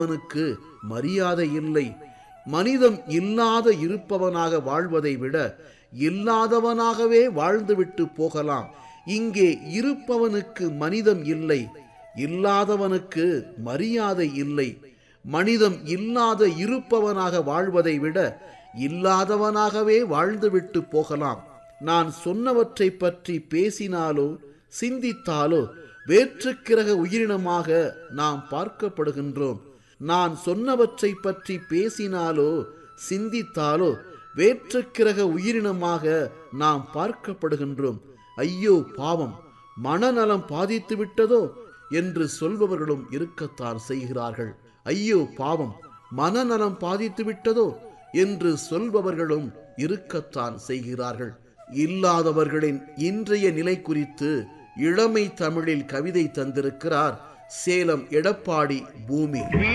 அவனுக்கு மரியாதை இல்லை மனிதம் இல்லாத இருப்பவனாக வாழ்வதை விட இல்லாதவனாகவே வாழ்ந்துவிட்டு போகலாம் இங்கே இருப்பவனுக்கு மனிதம் இல்லை இல்லாதவனுக்கு மரியாதை இல்லை மனிதம் இல்லாத இருப்பவனாக வாழ்வதை விட இல்லாதவனாகவே வாழ்ந்துவிட்டு போகலாம் நான் சொன்னவற்றை பற்றி பேசினாலோ சிந்தித்தாலோ வேற்றுக்கிரக உயிரினமாக நாம் பார்க்கப்படுகின்றோம் நான் சொன்னவற்றை பற்றி பேசினாலோ சிந்தித்தாலோ வேற்றுக்கிரக உயிரினமாக நாம் பார்க்கப்படுகின்றோம் ஐயோ பாவம் மனநலம் பாதித்து விட்டதோ என்று சொல்பவர்களும் இருக்கத்தான் செய்கிறார்கள் ஐயோ பாவம் மனநலம் பாதித்து விட்டதோ என்று சொல்பவர்களும் இருக்கத்தான் செய்கிறார்கள் இல்லாதவர்களின் இன்றைய நிலை குறித்து இளமை தமிழில் கவிதை தந்திருக்கிறார் சேலம் எடப்பாடி பூமி